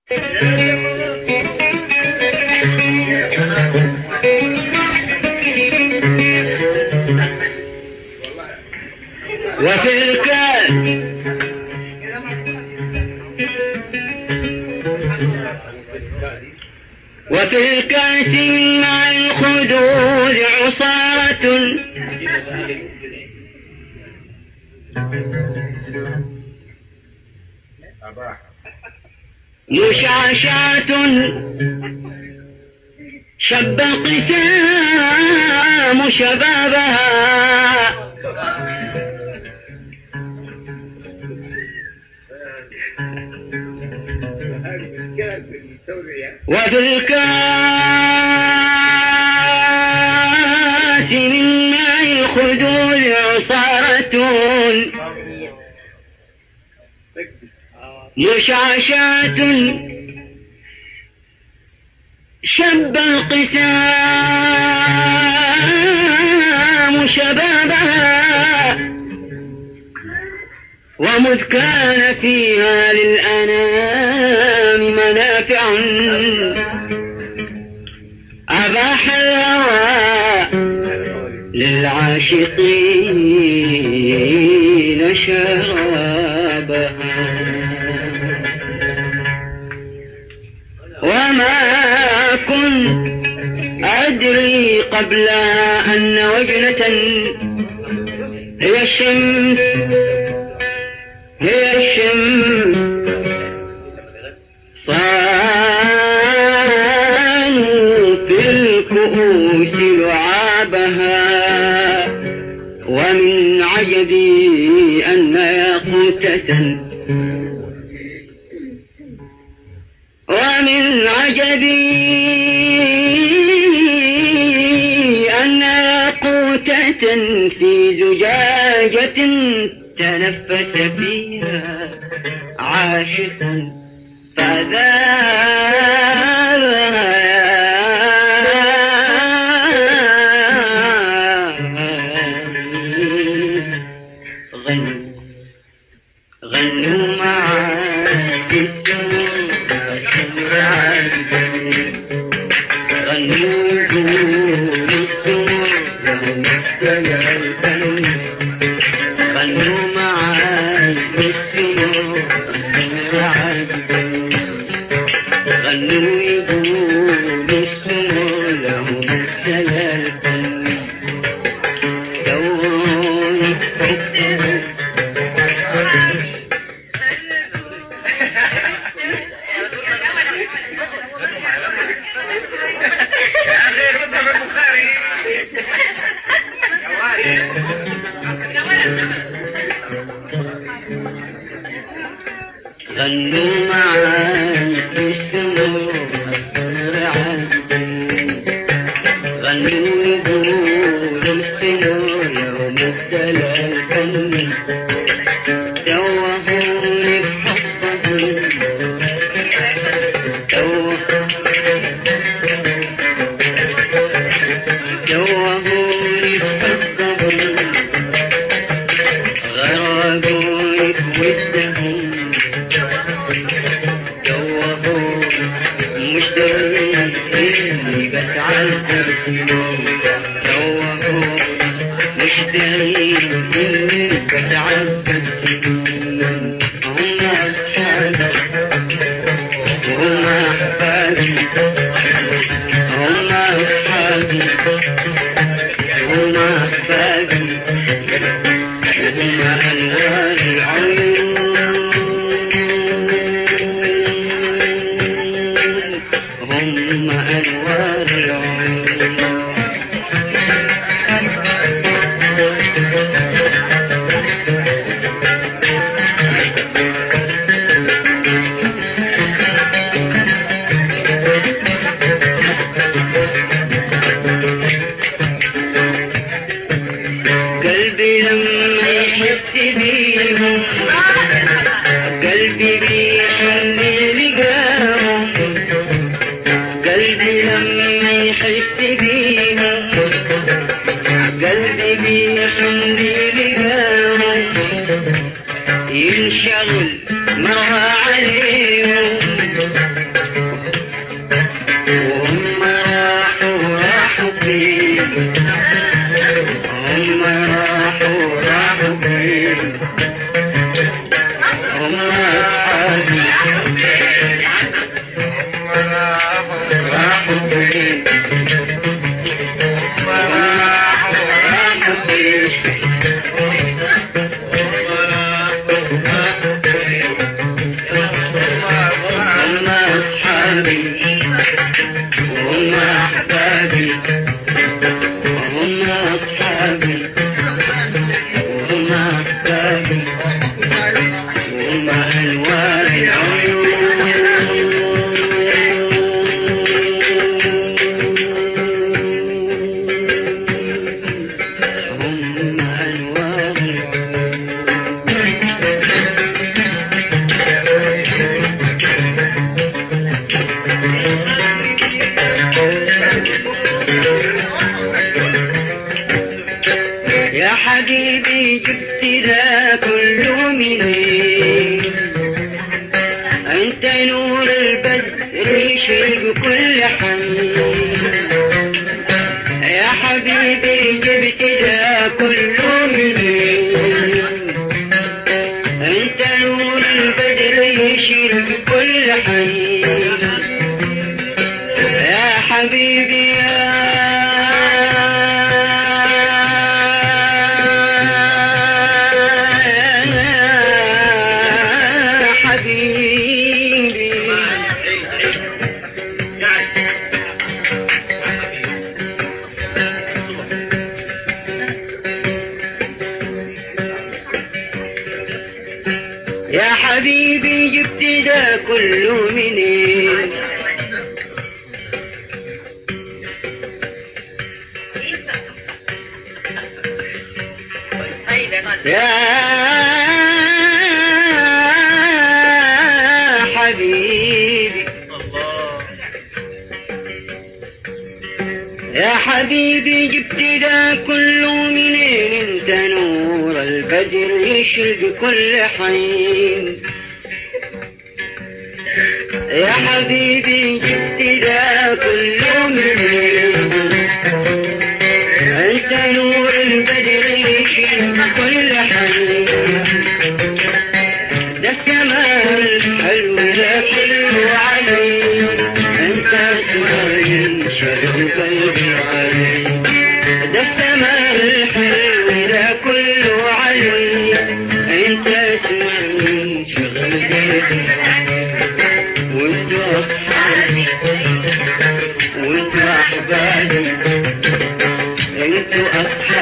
وفي الكاس وفي الكاس مع الخدود عصارة مشعشعة شب القسام شبابها وفي الكاس من ماء الخدود عصارة مشعشعة شب القسام شبابها ومذ كان فيها للأنام منافع أباح الهوى للعاشقين شرابها وما كنت أدري قبل أن وجنة هي الشمس هي الشمس صانوا في الكؤوس لعابها ومن عجبي أن ياقوتة ومن عجبي أن ياقوتة في زجاجة تنفس فيها عاشقا فذا غنوا غنوا معا غنوا دون السمر لهم السلام غنوا معاي بالسمر السمر عذبا غنوا يقول السمر لهم السلال فني دوروني حبهم غنوا معاي بالسمر السمر عذبا غنوا يقول السنور يوم الدلال فني توهوني بحبهم توهوني بحبهم غرقوني بودهم توهوني مش دارين اني بتعذب سنين توهوني مش دارين اني بتعذب سنين هم اصحابي وهم احبابي هم اصحابي هم احبابي هم انوار العيون هم انوار العيون قلبي لما يحس بيهم قلبي بيحن لقاهم قلبي لما أصحابي هم أحبابي هم أصحابي هم أحبابي هم أنوار العيون هم أنوار يا حبيبي جبت ذا كله منين انت نور البدر يشرق كل حين يا حبيبي جبت ذا كله منين انت نور البدر يشرق كل حين يا حبيبي يا حبيبي يا حبيبي جبت ده كله منين يا حبيبي يا حبيبي جبت ده كله منين انت نور البدر يشرق كل حين يا حبيبي جبت ده كله منين انت نور البدر يشرق كل حين ده الجمال حلو ده كله علي انت اسمعين شغل قلبي علي ده الجمال حلو ده كله علي انت اسمعين شغل قلبي علي وانتوا اصحابي وانتوا احبابي انتوا اصحابي